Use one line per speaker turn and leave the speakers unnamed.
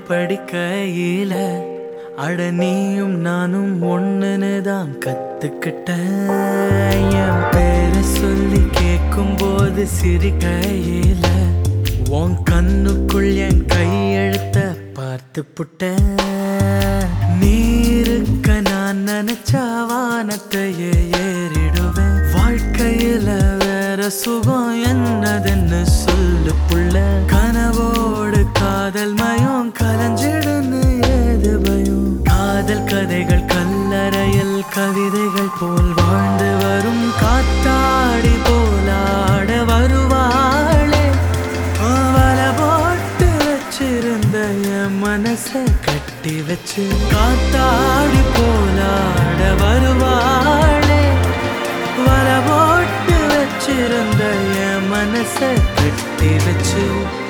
படிக்கையில அட நீயும் நானும் ஒண்ணுன்னு தான் கத்துக்கிட்டேன் என் பேரை சொல்லி கேட்கும் போது சிரிக்கையில உன் கண்ணுக்குள் என் கையெழுத்த பார்த்து புட்டேன் நீ இருக்க நான் நினைச்சா வானத்தையே ஏறிடுவேன் வாழ்க்கையில வேற சுகம் என்னதுன்னு சொல்லு புள்ள கனவோடு காதல் மயம் கலஞ்சிடுன்னு ஏது பயம் காதல் கதைகள் கல்லறையில் கவிதைகள் போல் வாழ்ந்து வரும் காத்தாடி போலாட வருவாளே அவள போட்டு வச்சிருந்த என் மனச கட்டி வச்சு காத்தாடி போலாட வருவாளே வல போட்டு வச்சிருந்த என் மனச கட்டி வச்சு